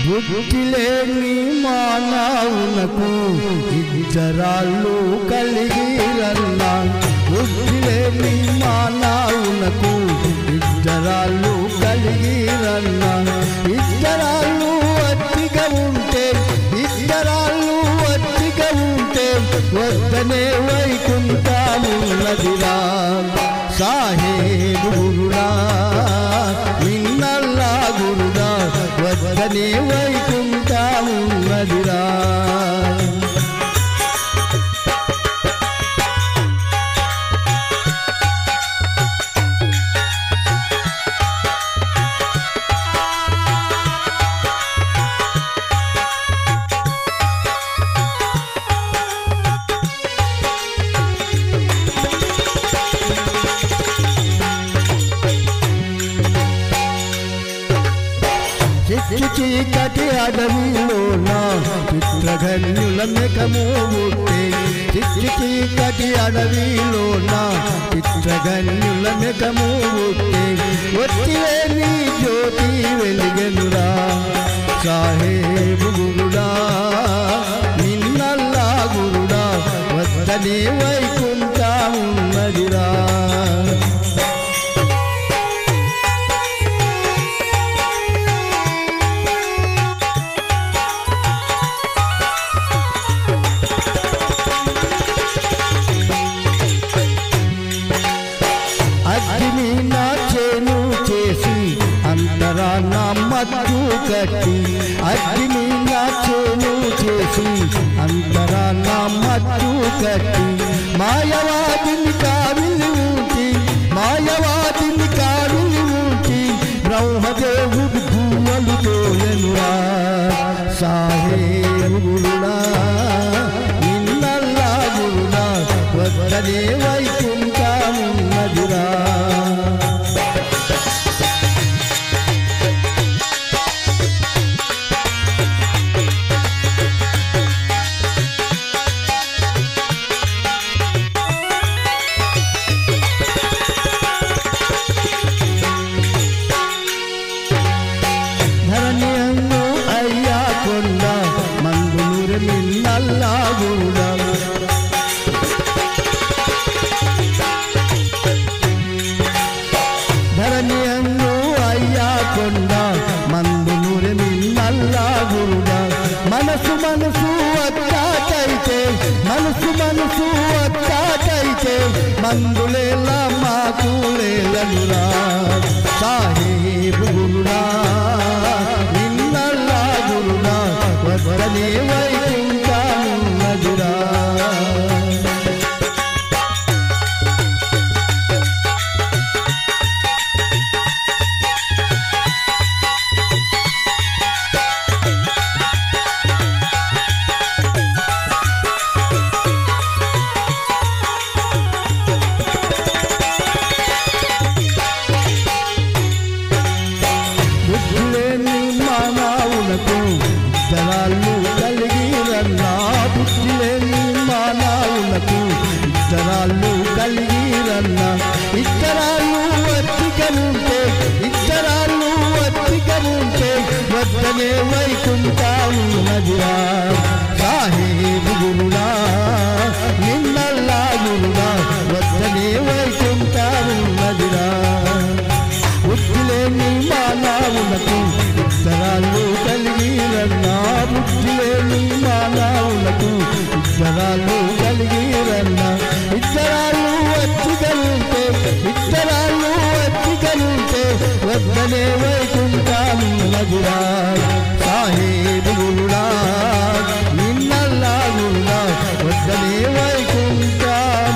బుద్ధిలేని మానవునకు ఇద్దరాళ్ళు కలిగిరన్నా బుద్ధిలేని మానవునకు ఇద్దరాళ్ళు కలిగిరన్నా ఇద్దరాళ్ళు అతిగా ఉంటే ఇద్దరాళ్ళు అతిగా ఉంటే వద్దనే వైకుంఠమున్నదిరా సాహేబు గురుడా నిన్నల్లా గురుడా వద్దనే వైకుంఠమున్నదిరా చిచ్చు చీకటి అడవిలోన చిత్రగన్యుల మెకము పుట్టే చిచ్చు చీకటి అడవిలోన చిత్రగన్యుల మెకము పుట్టే ఒత్తివే నీ జ్యోతి వెలిగెనురా సాహేబు గురుడా నిన్నల్లా గురుడా వద్దనే వైకుంఠమున్నదిరా అగ్ని నా చేను చేసి అంతరా నా మత్తు కట్టి అగ్ని నా చేను చేసి అంతరా నా మత్తు కట్టి మాయవాదిని కావిలి ఊటి మాయవాదిని కావిలి ఊటి బ్రహ్మదేవుడు భూమలు తోయనురా సాహేబు గురుడా నిన్నల్లా గురుడా వద్దనే వైకుంఠమున్నదిరా ధరణి అంగు అయ్యా కొండ మందులూరు నిన్నల్లా గురుడా ధరణి అంగు అయ్యా కొండ మందులూరు నిన్నల్లా గురుడా మనసు మనసు అత్తాటైతే మనసు మనసు అత్తాటైతే మందులేలా మాకులేలనురా సాహేబు గురుడా నిన్నల్లా గురుడా వద్దనే వైకుంఠమున్నదిరా బుద్ధిలేని మానవులకు ఇద్దరాళ్ళు కలిగిరన్నా బుద్ధిలేని మానవులకు ఇద్దరాళ్ళు కలిగిరన్నా ఇద్దరాళ్ళు అత్తికనుంటే ఇద్దరాళ్ళు అత్తికనుంటే వద్దనే వైకుంఠమున్నదిరా సాహేబు గురుడా నిన్నల్లా గురుడా వద్దనే వైకుంఠమున్నదిరా బుద్ధిలేని మానవులకు ఇద్దరాళ్ళు కలిగిరన్నా బుద్ధిలేని మానవులకు ఇద్దరాళ్ళు కలిగిరన్నా ఇద్దరాళ్ళు వచ్చిగలుంటే ఇద్దరాళ్ళు వచ్చిగలుంటే వద్దనే వైకుంఠాము నగురా సాహేబు గురుడా నిన్నల్లా గురుడా వద్దనే వైకుంఠాము